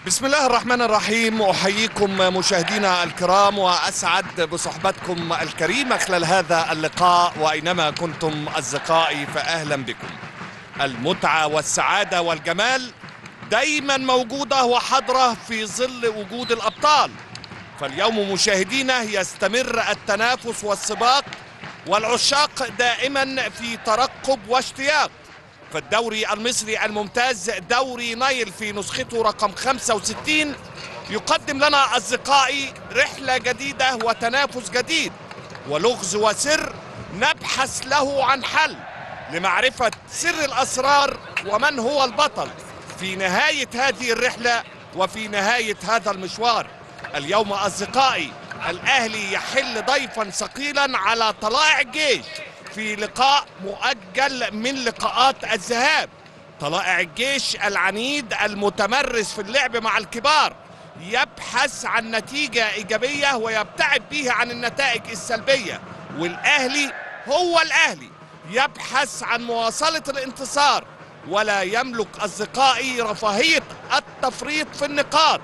بسم الله الرحمن الرحيم احييكم مشاهدينا الكرام واسعد بصحبتكم الكريمه خلال هذا اللقاء واينما كنتم اصدقائي فاهلا بكم. المتعه والسعاده والجمال دايما موجوده وحاضره في ظل وجود الابطال. فاليوم مشاهدينا يستمر التنافس والسباق والعشاق دائما في ترقب واشتياق. فالدوري المصري الممتاز دوري نايل في نسخته رقم 65 يقدم لنا أصدقائي رحلة جديدة وتنافس جديد ولغز وسر نبحث له عن حل لمعرفة سر الأسرار ومن هو البطل في نهاية هذه الرحلة وفي نهاية هذا المشوار اليوم أصدقائي الأهلي يحل ضيفا ثقيلا على طلائع الجيش في لقاء مؤجل من لقاءات الذهاب طلائع الجيش العنيد المتمرس في اللعب مع الكبار يبحث عن نتيجة إيجابية ويبتعد بها عن النتائج السلبية والأهلي هو الأهلي يبحث عن مواصلة الانتصار ولا يملك أصدقائي رفاهية التفريط في النقاط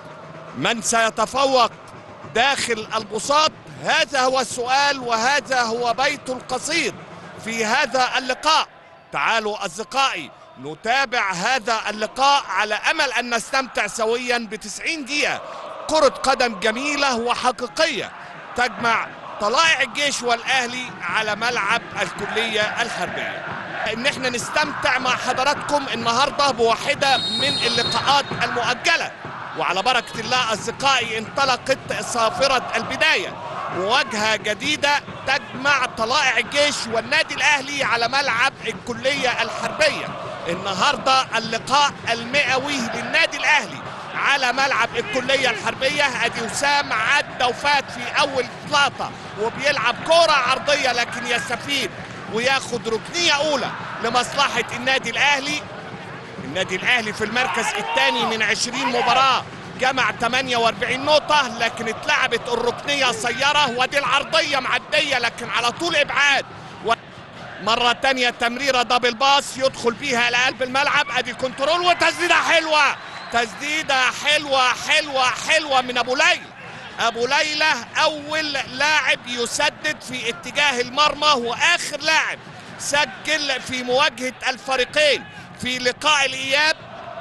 من سيتفوق داخل البساط هذا هو السؤال وهذا هو بيت القصيد في هذا اللقاء تعالوا أصدقائي نتابع هذا اللقاء على أمل أن نستمتع سويا بتسعين دقيقة كرة قدم جميلة وحقيقية تجمع طلائع الجيش والأهلي على ملعب الكلية الحربية ان احنا نستمتع مع حضراتكم النهاردة بواحدة من اللقاءات المؤجلة وعلى بركة الله أصدقائي انطلقت صافرة البداية مواجهة جديدة تجمع طلائع الجيش والنادي الأهلي على ملعب الكلية الحربية النهاردة اللقاء المئوي للنادي الأهلي على ملعب الكلية الحربية ادي وسام عدى وفات في أول لقطة وبيلعب كرة عرضية لكن يستفيد وياخد ركنية أولى لمصلحة النادي الأهلي النادي الأهلي في المركز الثاني من 20 مباراة جمع 48 نقطة لكن اتلعبت الركنية سيارة ودي العرضية معدية لكن على طول إبعاد و... مرة تانية تمريرة دبل باص يدخل بيها إلى قلب الملعب أدي كنترول وتسديدة حلوة تسديدة حلوة حلوة حلوة من أبو ليلى أبو ليلى أول لاعب يسدد في اتجاه المرمى وآخر لاعب سجل في مواجهة الفريقين في لقاء الإياب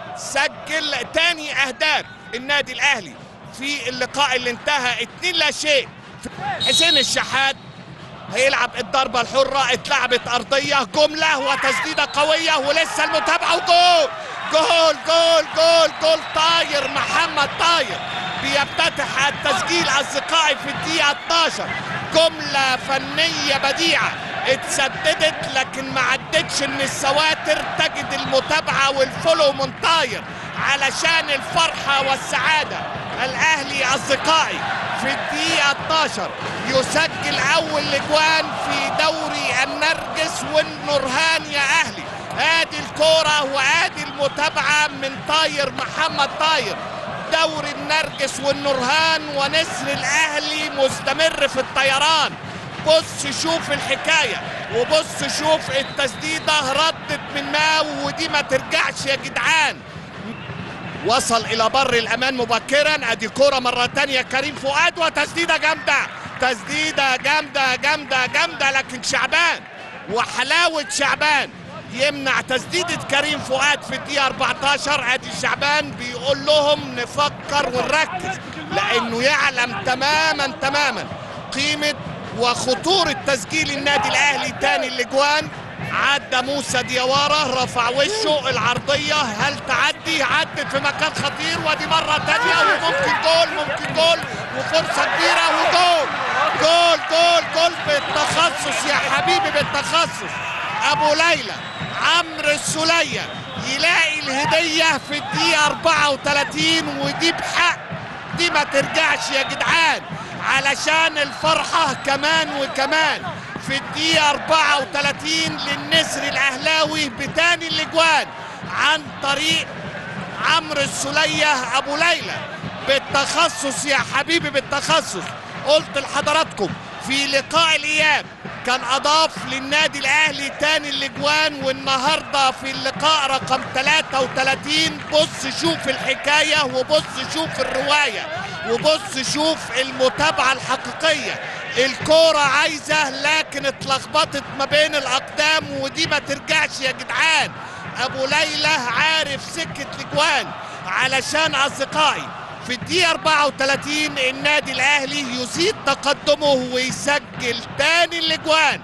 سجل تاني أهداف النادي الاهلي في اللقاء اللي انتهى اتنين لا شيء حسين الشحات هيلعب الضربة الحرة اتلعبت أرضية جملة وتسديدة قوية ولسه المتابعة وجول جول جول جول جول طاير محمد طاير بيفتتح التسجيل أصدقائي في الدقيقة 12 جملة فنية بديعة اتسددت لكن ما عدتش من السواتر تجد المتابعة والفولو من طاير علشان الفرحة والسعادة الأهلي أصدقائي في الدقيقة 12 يسجل أول لجوان في دوري النرجس والنورهان يا أهلي آدي الكورة وآدي المتابعة من طاير محمد طاير دوري النرجس والنورهان ونسر الأهلي مستمر في الطيران بص شوف الحكاية وبص شوف التسديدة ردت من ماو ودي ما ترجعش يا جدعان وصل الى بر الامان مبكرا ادي كرة مرة تانية كريم فؤاد وتسديدة جامدة تسديدة جامدة جامدة جامدة لكن شعبان وحلاوة شعبان يمنع تسديدة كريم فؤاد في الدقيقة 14 ادي شعبان بيقول لهم نفكر ونركز لانه يعلم تماما تماما قيمة وخطورة تسجيل النادي الاهلي تاني الاجوان عدى موسى ديوارة رفع وشه العرضية هل تعدي عدت في مكان خطير ودي مرة تانية وممكن جول ممكن جول وفرصة كبيرة وجول جول جول جول بالتخصص يا حبيبي بالتخصص أبو ليلى عمرو السلية يلاقي الهدية في الدقيقة 34 ودي بحق دي ما ترجعش يا جدعان علشان الفرحة كمان وكمان في الدقيقة 34 للنسر الأهلاوي بتاني الأجوان عن طريق عمرو السلية أبو ليلى بالتخصص يا حبيبي بالتخصص قلت لحضراتكم في لقاء الإياب كان اضاف للنادي الاهلي تاني الاجوان والنهارده في اللقاء رقم 33 بص شوف الحكايه وبص شوف الروايه وبص شوف المتابعه الحقيقيه الكوره عايزه لكن اتلخبطت ما بين الاقدام ودي ما ترجعش يا جدعان ابو ليلى عارف سكه الاجوان علشان اصدقائي في الدقيقة 34 النادي الأهلي يزيد تقدمه ويسجل تاني الأجوان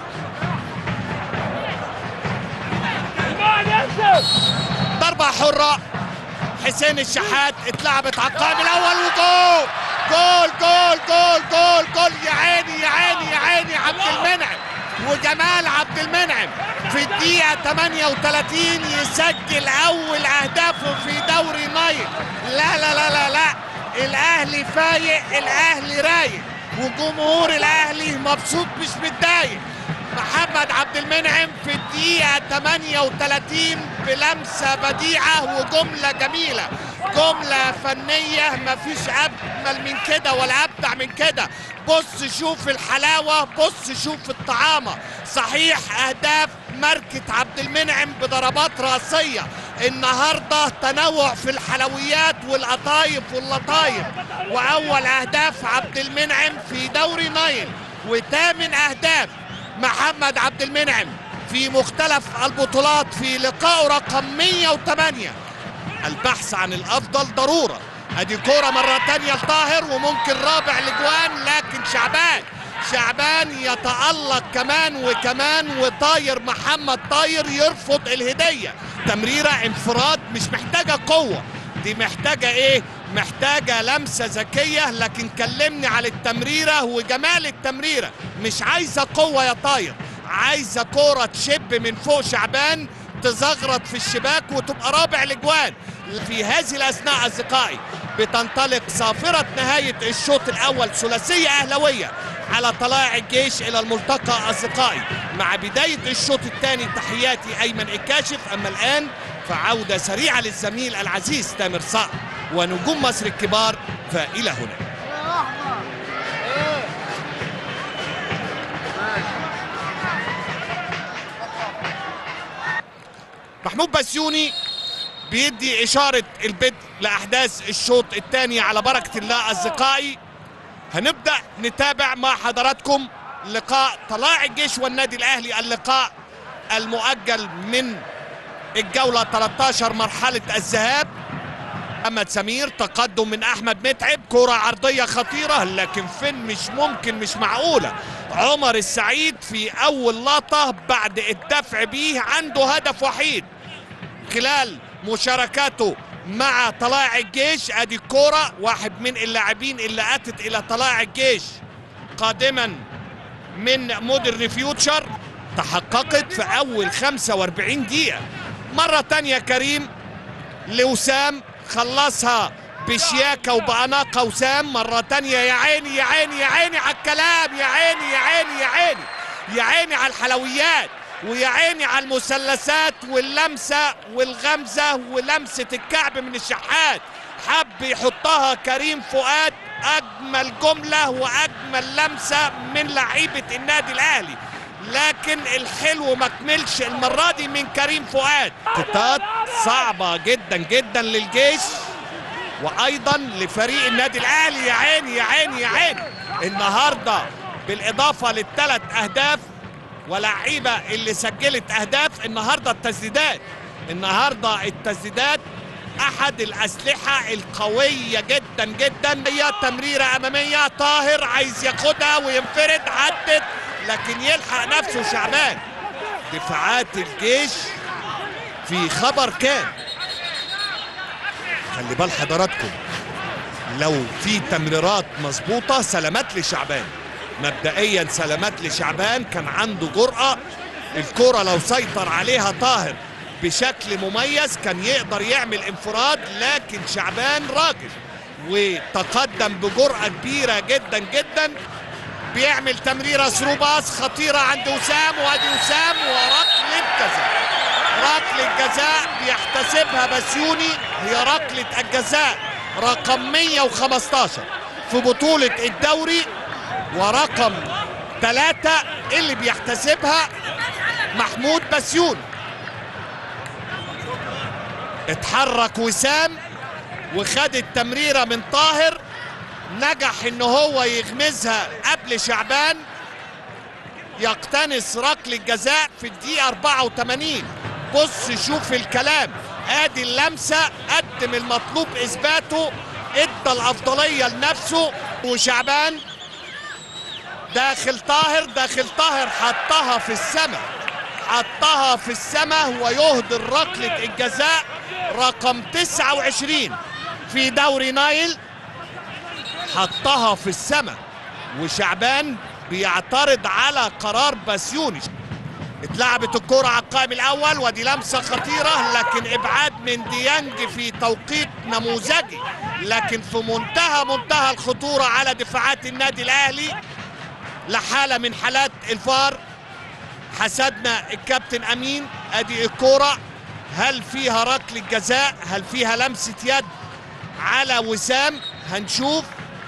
ضربة حرة حسين الشحات اتلعبت على القائم الأول وجول جول جول جول جول جول يا عيني يا عيني يا عيني عبد المنعم وجمال عبد المنعم في الدقيقة 38 يسجل أول أهدافه في دوري نايل لا لا لا لا لا الأهلي فايق الأهلي رايق وجمهور الأهلي مبسوط مش متضايق محمد عبد المنعم في الدقيقة 38 بلمسة بديعة وجملة جميلة جملة فنية مفيش أجمل من كده ولا أبدع من كده بص شوف الحلاوة بص شوف الطعامة صحيح أهداف ماركة عبد المنعم بضربات رأسية النهاردة تنوع في الحلويات والقطايف واللطايف وأول أهداف عبد المنعم في دوري نايل وثامن أهداف محمد عبد المنعم في مختلف البطولات في لقائه رقم 108 البحث عن الافضل ضروره ادي كوره مره تانية لطاهر وممكن رابع الاجوان لكن شعبان شعبان يتالق كمان وكمان وطاير محمد طاير يرفض الهديه تمريره انفراد مش محتاجه قوه دي محتاجه ايه محتاجه لمسه ذكيه لكن كلمني على التمريره وجمال التمريره مش عايزه قوه يا طاير عايزه كوره تشب من فوق شعبان تزغرط في الشباك وتبقى رابع الاجوان في هذه الاثناء اصدقائي بتنطلق صافره نهايه الشوط الاول ثلاثيه اهلاويه على طلائع الجيش الى الملتقى اصدقائي مع بدايه الشوط الثاني تحياتي ايمن الكاشف اما الان فعوده سريعه للزميل العزيز تامر صقر ونجوم مصر الكبار فالى هنا محمود بسيوني بيدي إشارة البدء لأحداث الشوط الثاني على بركة الله أصدقائي هنبدأ نتابع مع حضراتكم لقاء طلاع الجيش والنادي الأهلي اللقاء المؤجل من الجولة 13 مرحلة الذهاب محمد سمير تقدم من أحمد متعب كرة عرضية خطيرة لكن فين مش ممكن مش معقولة عمر السعيد في أول لقطة بعد الدفع بيه عنده هدف وحيد خلال مشاركاته مع طلائع الجيش ادي الكوره واحد من اللاعبين اللي اتت الى طلائع الجيش قادما من مودرن فيوتشر تحققت في اول 45 دقيقه مره تانية كريم لوسام خلصها بشياكه وباناقه وسام مره تانية يا عيني يا عيني يا عيني على الكلام يا عيني يا عيني يا عيني يا عيني على الحلويات ويا عيني على المثلثات واللمسه والغمزه ولمسه الكعب من الشحات حب يحطها كريم فؤاد اجمل جمله واجمل لمسه من لعيبه النادي الاهلي لكن الحلو ما كملش المره دي من كريم فؤاد خطات صعبه جدا جدا للجيش وايضا لفريق النادي الاهلي يا عيني يا عيني يا عيني النهارده بالاضافه للثلاث اهداف ولاعيبه اللي سجلت اهداف النهارده التسديدات النهارده التسديدات احد الاسلحه القويه جدا جدا هي تمريره اماميه طاهر عايز ياخدها وينفرد عدت لكن يلحق نفسه شعبان دفاعات الجيش في خبر كان خلي بال حضراتكم لو في تمريرات مظبوطه سلامات لشعبان مبدئيا سلامات لشعبان كان عنده جرأة الكرة لو سيطر عليها طاهر بشكل مميز كان يقدر يعمل انفراد لكن شعبان راجل وتقدم بجرأة كبيرة جدا جدا بيعمل تمريرة ثرو باص خطيرة عند وسام وادي وسام وركلة جزاء ركلة جزاء بيحتسبها بسيوني هي ركلة الجزاء رقم 115 في بطولة الدوري ورقم ثلاثة اللي بيحتسبها محمود بسيون اتحرك وسام وخد التمريرة من طاهر نجح ان هو يغمزها قبل شعبان يقتنص ركل الجزاء في الدقيقة 84 بص شوف الكلام ادي اللمسة قدم المطلوب اثباته ادى الافضلية لنفسه وشعبان داخل طاهر داخل طاهر حطها في السماء حطها في السماء ويهدر ركلة الجزاء رقم 29 في دوري نايل حطها في السماء وشعبان بيعترض على قرار بسيوني اتلعبت الكرة على القائم الأول ودي لمسة خطيرة لكن إبعاد من ديانج في توقيت نموذجي لكن في منتهى منتهى الخطورة على دفاعات النادي الأهلي لحالة من حالات الفار حسدنا الكابتن أمين أدي الكرة هل فيها ركل الجزاء هل فيها لمسة يد على وسام هنشوف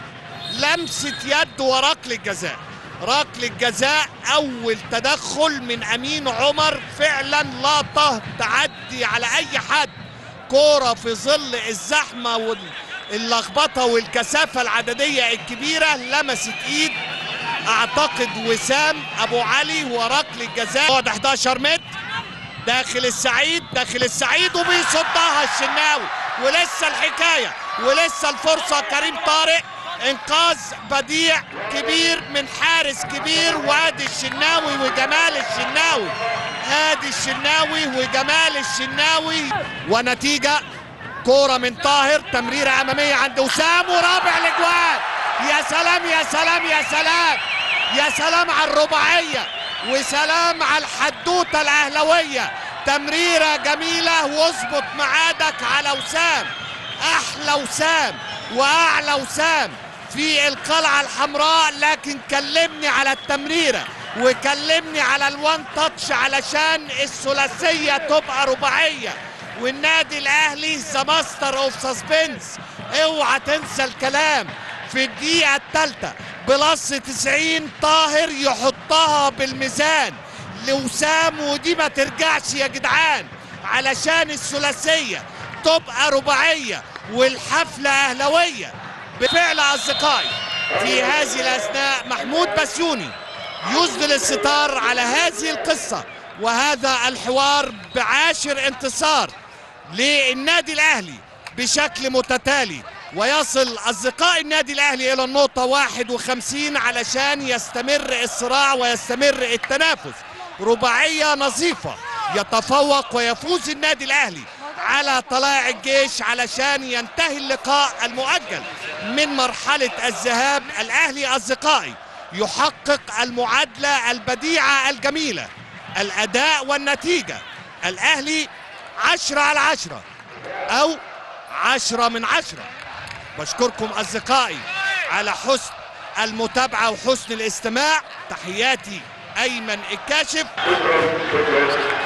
لمسة يد وركل الجزاء ركل الجزاء أول تدخل من أمين عمر فعلا لا تعدي على أي حد كورة في ظل الزحمة واللخبطة والكثافة العددية الكبيرة لمست إيد أعتقد وسام أبو علي وركل الجزاء بعد 11 متر داخل السعيد داخل السعيد وبيصدها الشناوي ولسه الحكاية ولسه الفرصة كريم طارق انقاذ بديع كبير من حارس كبير وادي الشناوي وجمال الشناوي ادي الشناوي وجمال الشناوي ونتيجة كورة من طاهر تمريرة أمامية عند وسام ورابع الأجوان يا سلام يا سلام يا سلام يا سلام على الرباعية وسلام على الحدوتة الأهلوية تمريرة جميلة واظبط معادك على وسام أحلى وسام وأعلى وسام في القلعة الحمراء لكن كلمني على التمريرة وكلمني على الوان تاتش علشان الثلاثية تبقى رباعية والنادي الأهلي ذا ماستر اوف سسبنس اوعى تنسى الكلام في الدقيقة الثالثة بلس 90 طاهر يحطها بالميزان لوسام ودي ما ترجعش يا جدعان علشان الثلاثية تبقى رباعية والحفلة أهلوية بفعل أصدقائي في هذه الأثناء محمود بسيوني يسدل الستار على هذه القصة وهذا الحوار بعاشر انتصار للنادي الأهلي بشكل متتالي ويصل أصدقاء النادي الأهلي إلى النقطة 51 علشان يستمر الصراع ويستمر التنافس رباعية نظيفة يتفوق ويفوز النادي الأهلي على طلائع الجيش علشان ينتهي اللقاء المؤجل من مرحلة الذهاب الأهلي أصدقائي يحقق المعادلة البديعة الجميلة الأداء والنتيجة الأهلي عشرة على عشرة أو عشرة من عشرة بشكركم أصدقائي على حسن المتابعة وحسن الاستماع تحياتي أيمن الكاشف